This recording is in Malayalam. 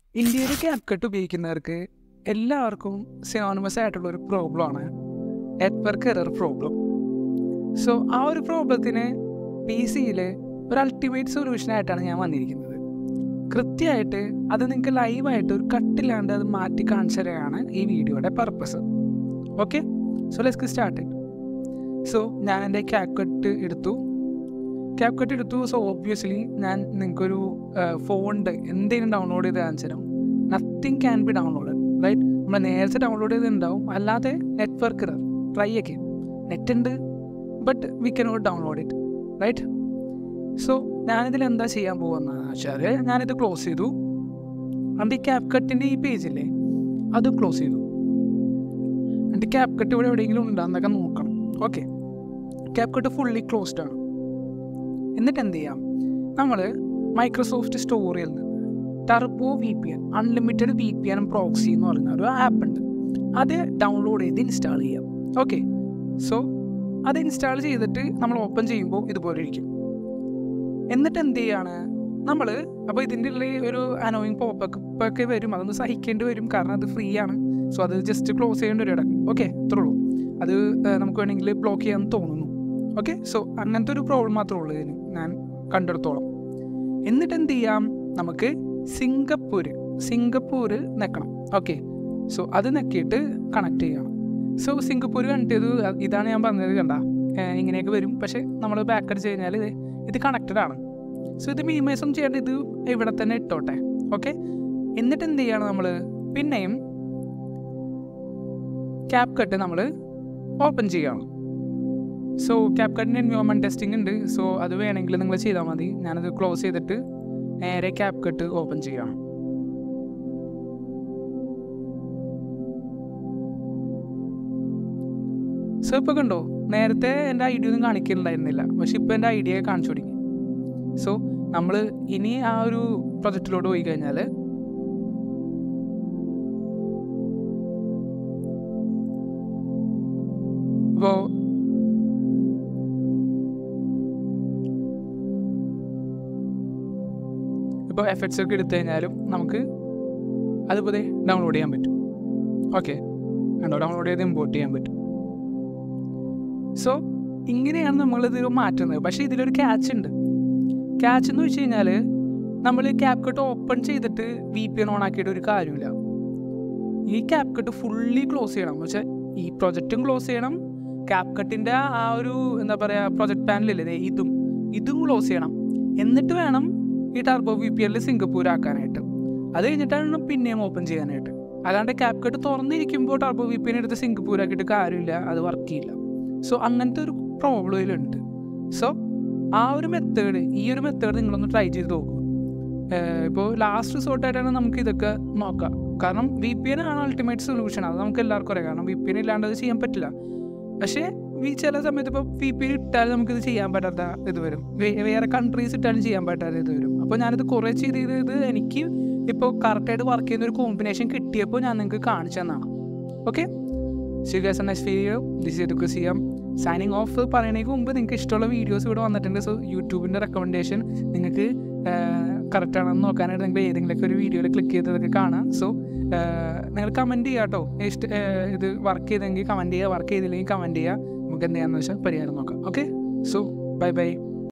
ഇന്ത്യയിൽ ക്യാപ് കട്ട് ഉപയോഗിക്കുന്നവർക്ക് എല്ലാവർക്കും സിനോണിമസ് ആയിട്ടുള്ള ഒരു പ്രോബ്ലമാണ് നെറ്റ്വർക്ക് എറർ പ്രോബ്ലം സോ ആ ഒരു പ്രോബ്ലത്തിന് പി സിയിൽ ഒരു അൾട്ടിമേറ്റ് സൊല്യൂഷനായിട്ടാണ് ഞാൻ വന്നിരിക്കുന്നത് കൃത്യമായിട്ട് അത് നിങ്ങൾക്ക് ലൈവായിട്ട് ഒരു കട്ടില്ലാണ്ട് അത് മാറ്റി കാണിച്ചു തരികയാണ് ഈ വീഡിയോയുടെ purpose okay so let's start so ഞാൻ എൻ്റെ ക്യാപ് കട്ട് എടുത്തു ക്യാപ് കട്ട് എടുത്തു സോ ഓബ്വിയസ്ലി ഞാൻ നിങ്ങൾക്കൊരു ഫോണിൻ്റെ എന്തെങ്കിലും ഡൗൺലോഡ് ചെയ്ത് കാണിച്ചു തരാം nothing can be download right നമ്മൾ നേരത്തെ ഡൗൺലോഡ് ചെയ്തിട്ടുണ്ടാവും അല്ലാതെ നെറ്റ്വർക്ക് എറർ ട്രൈ ഒക്കെ നെറ്റ് ഉണ്ട് but we can not download it right so ഞാനിതിൽ എന്താ ചെയ്യാൻ പോകുന്നത് വെച്ചാൽ ഞാനിത് ക്ലോസ് ചെയ്തു അതിൻ്റെ ഈ ക്യാപ് കട്ടിൻ്റെ ഈ പേജില്ലേ അത് ക്ലോസ് ചെയ്തു എൻ്റെ ക്യാപ് കട്ട് ഇവിടെ എവിടെയെങ്കിലും ഉണ്ടോയെന്നൊക്കെ നോക്കണം okay CapCut fully closed ആണ് എന്നിട്ട് എന്ത് ചെയ്യാം നമ്മൾ മൈക്രോസോഫ്റ്റ് സ്റ്റോറിൽ നിന്ന് turbo V P N unlimited V P N proxy എന്ന് പറയുന്ന ഒരു ആപ്പ് ഉണ്ട് അത് ഡൗൺലോഡ് ചെയ്ത് ഇൻസ്റ്റാൾ ചെയ്യാം ഓക്കെ സോ അത് ഇൻസ്റ്റാൾ ചെയ്തിട്ട് നമ്മൾ ഓപ്പൺ ചെയ്യുമ്പോൾ ഇതുപോലെ ഇരിക്കും എന്നിട്ട് എന്ത് ചെയ്യാണ് നമ്മൾ അപ്പോൾ ഇതിൻ്റെ ഉള്ളിൽ ഒരു അനോയിങ് പോപ്പപ്പ് ഒക്കെ വരും അതൊന്ന് സഹിക്കേണ്ടി വരും കാരണം അത് ഫ്രീ ആണ് സോ അത് ജസ്റ്റ് ക്ലോസ് ചെയ്യേണ്ടി വരും ഇടയ്ക്ക് ഓക്കെ ഇത്രേ ഉള്ളൂ അത് നമുക്ക് വേണമെങ്കിൽ ബ്ലോക്ക് ചെയ്യാമെന്ന് തോന്നുന്നു ഓക്കെ സോ അങ്ങനത്തെ ഒരു പ്രോബ്ലം മാത്രമേ ഉള്ളൂ ഇതിന് ഞാൻ കണ്ടെടുത്തോളം എന്നിട്ട് എന്ത് ചെയ്യാം നമുക്ക് സിംഗപ്പൂർ സിംഗപ്പൂർ നെക്കണം ഓക്കെ സോ അത് നെക്കിയിട്ട് കണക്ട് ചെയ്യണം സോ സിംഗപ്പൂർ കണക്ട് ചെയ്തു ഇതാണ് ഞാൻ പറഞ്ഞത് കണ്ട ഇങ്ങനെയൊക്കെ വരും പക്ഷേ നമ്മൾ ബാക്ക് അടിച്ച് കഴിഞ്ഞാൽ ഇത് കണക്റ്റഡ് ആണ് സോ ഇത് മിനിമൈസ് ഒന്നും ചെയ്യേണ്ട ഇത് ഇവിടെ തന്നെ ഇട്ടോട്ടെ ഓക്കെ എന്നിട്ട് എന്ത് ചെയ്യണം നമ്മൾ പിന്നെയും ക്യാപ് കട്ട് നമ്മൾ ഓപ്പൺ ചെയ്യണം സോ ക്യാപ് കട്ടിൻ്റെ എൻവയോൺമെൻറ്റ് ടെസ്റ്റിംഗ് ഉണ്ട് സോ അത് വേണമെങ്കിൽ നിങ്ങൾ ചെയ്താൽ മതി ഞാനത് ക്ലോസ് ചെയ്തിട്ട് നേരെ ക്യാപ് കട്ട് ഓപ്പൺ ചെയ്യണം സോ ഇപ്പോൾ കണ്ടോ നേരത്തെ എൻ്റെ ഐഡിയ ഒന്നും കാണിക്കുന്നുണ്ടായിരുന്നില്ല പക്ഷെ ഇപ്പോൾ എൻ്റെ ഐഡിയ കാണിച്ചു തുടങ്ങി സോ നമ്മൾ ഇനി ആ ഒരു പ്രൊജക്റ്റിലോട്ട് പോയി കഴിഞ്ഞാൽ ഇപ്പോൾ ഇപ്പോൾ എഫക്ട്സ് ഒക്കെ എടുത്തു കഴിഞ്ഞാലും നമുക്ക് അതുപോലെ ഡൗൺലോഡ് ചെയ്യാൻ പറ്റും ഓക്കെ കണ്ടോ ഡൗൺലോഡ് ചെയ്ത് ഇമ്പോർട്ട് ചെയ്യാൻ പറ്റും സോ ഇങ്ങനെയാണ് നമ്മളിത് മാറ്റുന്നത് പക്ഷേ ഇതിലൊരു ക്യാച്ച് ഉണ്ട് ക്യാച്ച് എന്ന് വെച്ച് കഴിഞ്ഞാൽ നമ്മൾ ക്യാപ് കട്ട് ഓപ്പൺ ചെയ്തിട്ട് വി പി എൻ ഓൺ ആക്കിയിട്ട് ഒരു കാര്യമില്ല ഈ ക്യാപ് കട്ട് ഫുള്ളി ക്ലോസ് ചെയ്യണം പക്ഷേ ഈ പ്രൊജക്റ്റും ക്ലോസ് ചെയ്യണം ക്യാപ് കട്ടിൻ്റെ ആ ഒരു എന്താ പറയുക പ്രൊജക്ട് പാനലില്ലേ ഇതും ഇതും ക്ലോസ് ചെയ്യണം എന്നിട്ട് വേണം ഈ ടർബോ വി പി എല്ലിൽ സിംഗപ്പൂർ ആക്കാനായിട്ട് അത് കഴിഞ്ഞിട്ടാണ് പിന്നെയും ഓപ്പൺ ചെയ്യാനായിട്ട് അല്ലാണ്ട് ക്യാപ് കട്ട് തുറന്നിരിക്കുമ്പോൾ ടർബോ വി പി എൻ എടുത്ത് സിംഗപ്പൂർ ആക്കിയിട്ട് കാര്യമില്ല അത് വർക്ക് ചെയ്യില്ല സോ അങ്ങനത്തെ ഒരു പ്രോബ്ലം ഇതിലുണ്ട് സോ ആ ഒരു മെത്തേഡ് ഈ ഒരു മെത്തേഡ് നിങ്ങളൊന്ന് ട്രൈ ചെയ്ത് നോക്കൂ ഇപ്പോൾ ലാസ്റ്റ് റിസോർട്ടായിട്ടാണ് നമുക്ക് ഇതൊക്കെ നോക്കാം കാരണം വി പി എൻ ആണ് അൾട്ടിമേറ്റ് സൊല്യൂഷൻ അത് നമുക്ക് എല്ലാവർക്കും അറിയാം കാരണം വി പി എൻ ഇല്ലാണ്ട് അത് ചെയ്യാൻ പറ്റില്ല പക്ഷേ ഈ ചില സമയത്ത് ഇപ്പോൾ വി പി എൻ ഇട്ടാലും നമുക്കിത് ചെയ്യാൻ പറ്റാത്ത ഇത് വരും വേറെ കൺട്രീസ് ഇട്ടാലും ചെയ്യാൻ പറ്റാത്ത ഇത് വരും അപ്പോൾ ഞാനിത് കുറേ ചെയ്ത് ചെയ്ത് എനിക്ക് ഇപ്പോൾ കറക്റ്റായിട്ട് വർക്ക് ചെയ്യുന്ന ഒരു കോമ്പിനേഷൻ കിട്ടിയപ്പോൾ ഞാൻ നിങ്ങൾക്ക് കാണിച്ചു തന്നാണ് okay see guys next video this ചെയ്തൊക്കെ ചെയ്യാം സൈനിങ് ഓഫ് പറയുന്നതിന് മുമ്പ് നിങ്ങൾക്ക് ഇഷ്ടമുള്ള വീഡിയോസ് ഇവിടെ വന്നിട്ടുണ്ട് സോ യൂട്യൂബിൻ്റെ റെക്കമെൻഡേഷൻ നിങ്ങൾക്ക് കറക്റ്റ് ആണെന്ന് നോക്കാനായിട്ട് നിങ്ങൾ ഏതെങ്കിലുമൊക്കെ ഒരു വീഡിയോയിൽ ക്ലിക്ക് ചെയ്തതൊക്കെ കാണാം സോ നിങ്ങൾ കമൻറ്റ് ചെയ്യുക കേട്ടോ ഇഷ്ട ഇത് വർക്ക് ചെയ്തെങ്കിൽ കമൻറ്റ് ചെയ്യുക വർക്ക് ചെയ്തില്ലെങ്കിൽ കമൻറ്റ് ചെയ്യുക നമുക്ക് എന്ത് ചെയ്യാമെന്ന് വെച്ചാൽ പരിഹാരം നോക്കാം ഓക്കെ സോ ബൈ ബൈ